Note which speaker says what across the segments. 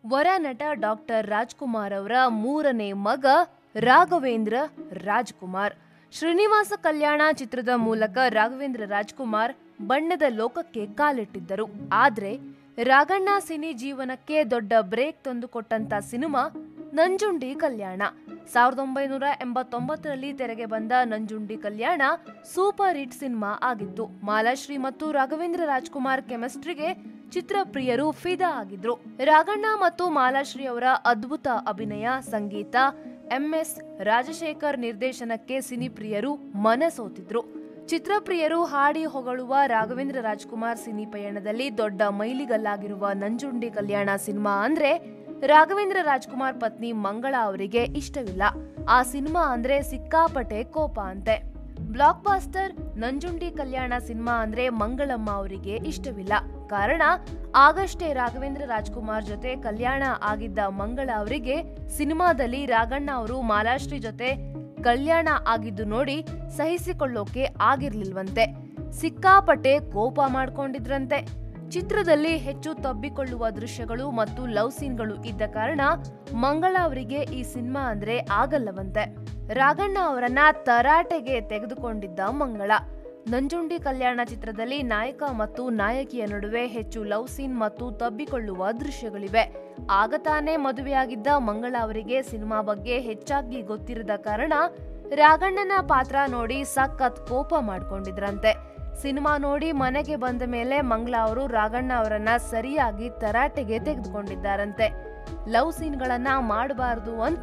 Speaker 1: ವರ ನಟ ಡಾಕ್ಟರ್ ರಾಜ್ಕುಮಾರ್ ಅವರ ಮೂರನೇ ಮಗ ರಾಘವೇಂದ್ರ ರಾಜ್ಕುಮಾರ್ ಶ್ರೀನಿವಾಸ ಕಲ್ಯಾಣ ಚಿತ್ರದ ಮೂಲಕ ರಾಘವೇಂದ್ರ ರಾಜ್ಕುಮಾರ್ ಬಣ್ಣದ ಲೋಕಕ್ಕೆ ಕಾಲಿಟ್ಟಿದ್ದರು ಆದ್ರೆ ರಾಘಣ್ಣ ಸಿನಿ ಜೀವನಕ್ಕೆ ದೊಡ್ಡ ಬ್ರೇಕ್ ತಂದುಕೊಟ್ಟಂತ ಸಿನಿಮಾ ನಂಜುಂಡಿ ಕಲ್ಯಾಣ ಸಾವಿರದ ಒಂಬೈನೂರ ಎಂಬತ್ತೊಂಬತ್ತರಲ್ಲಿ ತೆರೆಗೆ ಬಂದ Nanjundi Kalyana super hit cinema ಆಗಿತ್ತು ಮಾಲಾಶ್ರೀ ಮತ್ತು ರಾಘವೇಂದ್ರ ರಾಜ್ಕುಮಾರ್ ಕೆಮಿಸ್ಟ್ರಿಗೆ ಚಿತ್ರಪ್ರಿಯರು ಫಿದಾ ಆಗಿದ್ರು ರಾಘಣ್ಣ ಮತ್ತು ಮಾಲಾಶ್ರೀ ಅವರ ಅದ್ಭುತ ಅಭಿನಯ ಸಂಗೀತ ಎಂಎಸ್ ರಾಜಶೇಖರ್ ನಿರ್ದೇಶನಕ್ಕೆ ಸಿನಿಪ್ರಿಯರು ಮನಸೋತಿದ್ರು ಚಿತ್ರಪ್ರಿಯರು ಹಾಡಿ ಹೊಗಳುವ ರಾಘವೇಂದ್ರ ರಾಜ್ಕುಮಾರ್ ಸಿನಿ ಪಯಣದಲ್ಲಿ ದೊಡ್ಡ ಮೈಲಿಗಲ್ಲಾಗಿರುವ ನಂಜುಂಡಿ ಕಲ್ಯಾಣ ಸಿನಿಮಾ ಅಂದ್ರೆ ರಾಘವೇಂದ್ರ ರಾಜ್ಕುಮಾರ್ ಪತ್ನಿ ಮಂಗಳ ಅವರಿಗೆ ಇಷ್ಟವಿಲ್ಲ ಆ ಸಿನಿಮಾ ಅಂದ್ರೆ ಸಿಕ್ಕಾಪಟ್ಟೆ ಕೋಪ ಅಂತೆ blockbuster Nanjundi Kalyana cinema ಅಂದ್ರೆ ಮಂಗಳಮ್ಮ ಅವರಿಗೆ ಇಷ್ಟವಿಲ್ಲ ಕಾರಣ ಆಗಷ್ಟೇ ರಾಘವೇಂದ್ರ ರಾಜ್ಕುಮಾರ್ ಜೊತೆ ಕಲ್ಯಾಣ ಆಗಿದ್ದ ಮಂಗಳ ಅವರಿಗೆ ಸಿನಿಮಾದಲ್ಲಿ ರಾಘಣ್ಣ ಅವರು ಮಾಲಾಶ್ರೀ ಜೊತೆ ಕಲ್ಯಾಣ ಆಗಿದ್ದು ನೋಡಿ ಸಹಿಸಿಕೊಳ್ಳೋಕೆ ಆಗಿರ್ಲಿಲ್ವಂತೆ ಸಿಕ್ಕಾಪಟ್ಟೆ ಕೋಪ ಮಾಡ್ಕೊಂಡಿದ್ರಂತೆ ಚಿತ್ರದಲ್ಲಿ ಹೆಚ್ಚು ತಬ್ಬಿಕೊಳ್ಳುವ ದೃಶ್ಯಗಳು ಮತ್ತು ಲವ್ ಸೀನ್ಗಳು ಇದ್ದ ಕಾರಣ ಮಂಗಳ ಅವರಿಗೆ ಈ ಸಿನಿಮಾ ಅಂದ್ರೆ ಆಗಲ್ಲವಂತೆ ರಾಘಣ್ಣ ಅವರನ್ನ ತರಾಟೆಗೆ ತೆಗೆದುಕೊಂಡಿದ್ದ ಮಂಗಳ ನಂಜುಂಡಿ ಕಲ್ಯಾಣ ಚಿತ್ರದಲ್ಲಿ ನಾಯಕ ಮತ್ತು ನಾಯಕಿಯ ನಡುವೆ ಹೆಚ್ಚು ಲವ್ ಸೀನ್ ಮತ್ತು ತಬ್ಬಿಕೊಳ್ಳುವ ದೃಶ್ಯಗಳಿವೆ ಆಗ ತಾನೇ ಮದುವೆಯಾಗಿದ್ದ ಮಂಗಳ ಅವರಿಗೆ ಸಿನಿಮಾ ಬಗ್ಗೆ ಹೆಚ್ಚಾಗಿ ಗೊತ್ತಿರದ ಕಾರಣ ರಾಘಣ್ಣನ ಪಾತ್ರ ನೋಡಿ ಸಖತ್ ಕೋಪ ಮಾಡ್ಕೊಂಡಿದ್ರಂತೆ ಸಿನಿಮಾ ನೋಡಿ ಮನೆಗೆ ಬಂದ ಮೇಲೆ ಮಂಗಳ ಅವರು ರಾಘಣ್ಣ ಅವರನ್ನ ಸರಿಯಾಗಿ ತರಾಟೆಗೆ ತೆಗೆದುಕೊಂಡಿದ್ದಾರಂತೆ ಲವ್ ಸೀನ್ಗಳನ್ನ ಮಾಡಬಾರದು ಅಂತ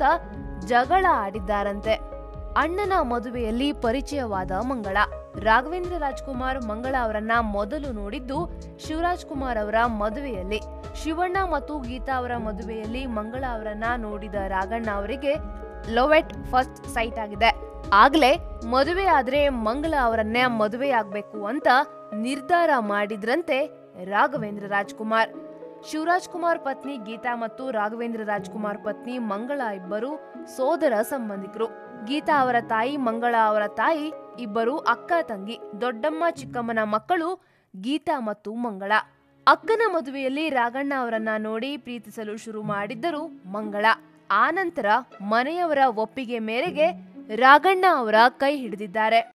Speaker 1: ಜಗಳ ಆಡಿದ್ದಾರಂತೆ ಅಣ್ಣನ ಮದುವೆಯಲ್ಲಿ ಪರಿಚಯವಾದ ಮಂಗಳ ರಾಘವೇಂದ್ರ ರಾಜ್ಕುಮಾರ್ ಮಂಗಳ ಅವರನ್ನ ಮೊದಲು ನೋಡಿದ್ದು ಶಿವರಾಜ್ ಕುಮಾರ್ ಅವರ ಮದುವೆಯಲ್ಲಿ ಶಿವಣ್ಣ ಮತ್ತು ಗೀತಾ ಅವರ ಮದುವೆಯಲ್ಲಿ ಮಂಗಳ ಅವರನ್ನ ನೋಡಿದ ರಾಘಣ್ಣ ಅವರಿಗೆ ಲವ್ ಎಟ್ ಫಸ್ಟ್ ಸೈಟ್ ಆಗಿದೆ ಆಗ್ಲೇ ಮದುವೆ ಆದ್ರೆ ಮಂಗಳ ಅವರನ್ನೇ ಮದುವೆಯಾಗ್ಬೇಕು ಅಂತ ನಿರ್ಧಾರ ಮಾಡಿದ್ರಂತೆ ರಾಘವೇಂದ್ರ ರಾಜ್ಕುಮಾರ್ ಶಿವರಾಜ್ ಕುಮಾರ್ ಪತ್ನಿ ಗೀತಾ ಮತ್ತು ರಾಘವೇಂದ್ರ ರಾಜ್ಕುಮಾರ್ ಪತ್ನಿ ಮಂಗಳ ಇಬ್ಬರು ಸೋದರ ಸಂಬಂಧಿಕರು ಗೀತಾ ಅವರ ತಾಯಿ ಮಂಗಳ ಅವರ ತಾಯಿ ಇಬ್ಬರು ಅಕ್ಕ ತಂಗಿ ದೊಡ್ಡಮ್ಮ ಚಿಕ್ಕಮ್ಮನ ಮಕ್ಕಳು ಗೀತಾ ಮತ್ತು ಮಂಗಳ ಅಕ್ಕನ ಮದುವೆಯಲ್ಲಿ ರಾಘಣ್ಣ ಅವರನ್ನ ನೋಡಿ ಪ್ರೀತಿಸಲು ಶುರು ಮಾಡಿದ್ದರು ಮಂಗಳ ಆನಂತರ ಮನೆಯವರ ಒಪ್ಪಿಗೆ ಮೇರೆಗೆ ರಾಘಣ್ಣ ಅವರ ಕೈ ಹಿಡಿದಿದ್ದಾರೆ